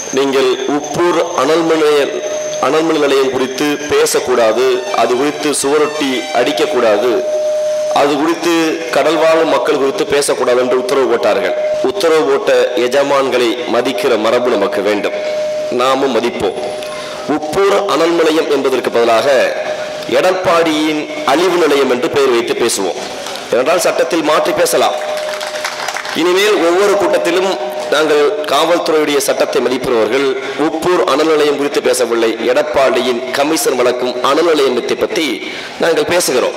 நீங்கள் உப்பூர் அனல்மின் நிலைய அனல்மின் நிலையம் குறித்து பேசக்கூடாது அது குறித்து சுவரொட்டி அடிக்கக்கூடாது அது குறித்து கடல் வாழும் மக்கள் குறித்து பேசக்கூடாது என்று உத்தரவு போட்டார்கள் உத்தரவு போட்ட எஜமான்களை மதிக்கிற மரபு நமக்கு வேண்டும் நாமும் மதிப்போம் உப்பூர் அனல் நிலையம் என்பதற்கு பதிலாக எடப்பாடியின் அழிவு நிலையம் என்று பெயர் வைத்து பேசுவோம் ஏனென்றால் சட்டத்தில் மாற்றி பேசலாம் இனிமேல் ஒவ்வொரு கூட்டத்திலும் நாங்கள் காவல்துறையுடைய சட்டத்தை மதிப்பிடுவர்கள் உப்பூர் அனல் நிலையம் குறித்து பேசவில்லை எடப்பாடியின் கமிஷன் வழக்கும் அனல் நிலையத்தை பற்றி நாங்கள் பேசுகிறோம்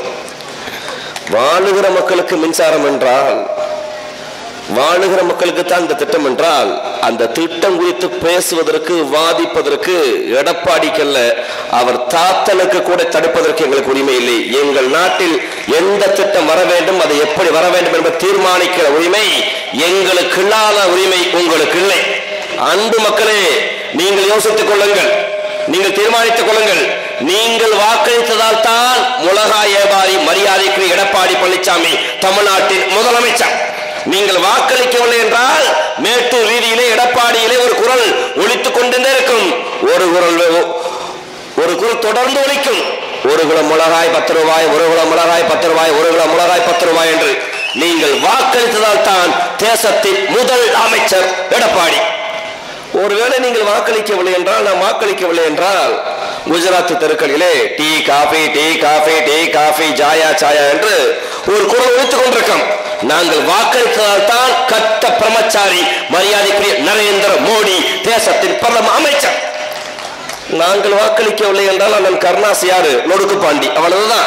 வாழுகிற மக்களுக்கு மின்சாரம் என்றால் வாழுகிற மக்களுக்கு தான் இந்த திட்டம் என்றால் அந்த திட்டம் குறித்து பேசுவதற்கு வாதிப்பதற்கு எடப்பாடிக்கல்ல அவர் தாத்தனுக்கு கூட தடுப்பதற்கு எங்களுக்கு உரிமை இல்லை எங்கள் நாட்டில் எந்த திட்டம் வர வேண்டும் அது எப்படி வர வேண்டும் என்பதை தீர்மானிக்கிற உரிமை எங்களுக்கு இல்லாத உரிமை உங்களுக்கு இல்லை அன்பு மக்களே நீங்கள் யோசித்துக் கொள்ளுங்கள் நீங்கள் தீர்மானித்துக் கொள்ளுங்கள் நீங்கள் வாக்களித்ததால் தான் முலகாய் வியாபாரி மரியாதைக்கு எடப்பாடி பழனிசாமி தமிழ்நாட்டின் முதலமைச்சர் நீங்கள் வாக்களிக்கவில்லை என்றால் மேட்டூர் ரீதியிலே எடப்பாடியிலே ஒரு குரல் ஒலித்துக் கொண்டே இருக்கும் ஒரு குரல் ஒரு குரல் தொடர்ந்து ஒலிக்கும் ஒரு குளம் மிளகாய் பத்து ரூபாய் ஒரு குளம் மிளகாய் பத்து ரூபாய் ஒரு குளம் மிளகாய் பத்து ரூபாய் என்று நீங்கள் வாக்களித்ததால் தான் தேசத்தின் முதல் அமைச்சர் எடப்பாடி ஒருவேளை நீங்கள் வாக்களிக்கவில்லை என்றால் நான் வாக்களிக்கவில்லை என்றால் குஜராத் தெருக்களிலே tea coffee tea coffee tea coffee ஜாயா சாயா என்று ஒரு குரல் ஒழித்துக் கொண்டிருக்கும் நாங்கள் வாக்களித்ததால் தான் கட்ட பிரமச்சாரி மரியாதைக்குரிய நரேந்திர மோடி தேசத்தின் பிரதம அமைச்சர் நாங்கள் வாக்களிக்கவில்லை என்றால் அண்ணன் கருணாஸ் யாரு லொடுக்கு பாண்டி அவ்வளவுதான்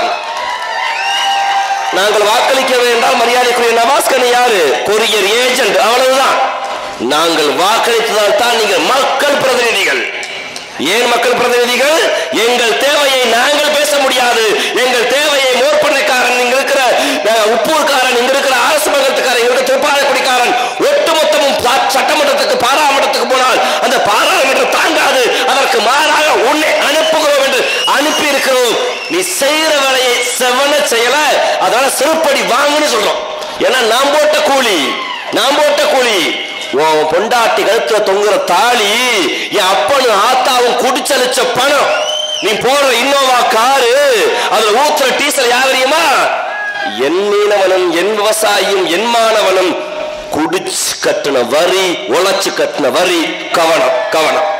நாங்கள் வாக்களிக்கவில்லை என்றால் மரியாதைக்குரிய நவாஸ்கனி யாரு கொரியர் ஏஜென்ட் அவ்வளவுதான் நாங்கள் வாக்களித்ததால் தான் நீங்கள் மக்கள் பிரதிநிதிகள் ஏன் மக்கள் பிரதிநிதிகள் எங்கள் தேவையை நாங்கள் பேச முடியாது எங்கள் தேவையை மோர்பண்ணைக்காரன் இங்க இருக்கிற அஹ், உப்பூர்காரன் இங்க இருக்கிற அரசு மகத்துக்காரன் இங்க இருக்கிற திருப்பாலைக்குடிக்காரன் ஒட்டுமொத்தமும் சா- சட்டமன்றத்துக்கு பாராளுமன்றத்துக்கு போனால் அந்த பாராளுமன்றம் தாங்காது அதற்கு மாறாக உன்னை அனுப்புகிறோம் என்று அனுப்பி இருக்கிறோம் நீ செய்யற வேலையை செவன செய்யல அதனால செருப்படி வாங்குன்னு சொல்றோம் ஏன்னா நாம் போட்ட கூலி நாம் போட்ட கூலி உன் பொண்டாட்டி கழுத்துல தொங்குற தாலி என் அப்பனும் ஆத்தாவும் குடிச்சலிச்ச பணம் நீ போடுற இன்னோவா காரு அதுல ஊத்துற டீசல் யார் தெரியுமா என் மீனவனும் என் விவசாயியும் என் மாணவனும் குடிச்சு கட்டின வரி உழைச்சு கட்டின வரி கவனம் கவனம்